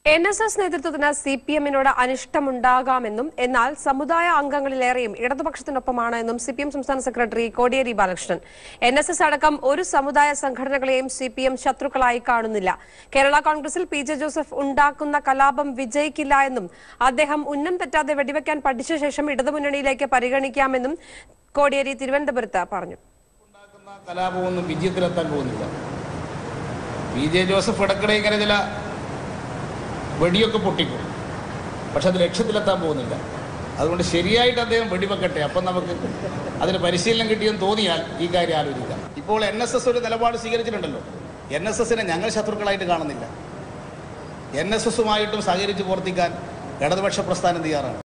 N S S നേതൃത്വത്തിന് C P എമ്മിനോട് അനിഷ്ടമുണ്ടാകാമെന്നും എന്നാൽ സമുദായ അംഗങ്ങളിലേറെയും ഇടതുപക്ഷത്തിനൊപ്പമാണ് എന്നും സി പി എം സംസ്ഥാന secretary Kodiyeri Balakrishnan N S S അടക്കം ഒരു സമുദായ സംഘടനകളെയും സി പി എം ശത്രുക്കളായി കാണുന്നില്ല കേരള കോൺഗ്രസിൽ പി ജെ ജോസഫ് ഉണ്ടാക്കുന്ന കലാപം വിജയിക്കില്ല എന്നും അദ്ദേഹം ഉന്നം തെറ്റാതെ വെടിവെക്കാൻ പഠിച്ച ശേഷം ഇടതുമുന്നണിയിലേക്ക് പരിഗണിക്കാമെന്നും കോടിയേരി തിരുവനന്തപുരത്ത് പറഞ്ഞു ഉണ്ടാക്കുന്ന കലാപമൊന്നും വിജയത്തിലെത്താൻ പോകുന്നില്ല പി ജെ ജോസഫ് ഇടയ്ക്കിടെ ഇങ്ങനെ ചില വെടിയൊക്കെ പൊട്ടിക്കും പക്ഷെ അത് ലക്ഷ്യത്തിലെത്താൻ പോകുന്നില്ല അതുകൊണ്ട് ശരിയായിട്ട് അദ്ദേഹം വെടിവെക്കട്ടെ അപ്പം നമുക്ക് അതിന് പരിശീലനം കിട്ടിയെന്ന് തോന്നിയാൽ ഈ കാര്യം ആലോചിക്കാം ഇപ്പോൾ എൻ എസ് എസ് ഒരു നിലപാട് സ്വീകരിച്ചിട്ടുണ്ടല്ലോ എൻ എസ് എസിനെ ഞങ്ങൾ ശത്രുക്കളായിട്ട് കാണുന്നില്ല എൻ എസ് എസുമായിട്ടും സഹകരിച്ച് പ്രവർത്തിക്കാൻ ഇടതുപക്ഷ പ്രസ്ഥാനം തയ്യാറാണ്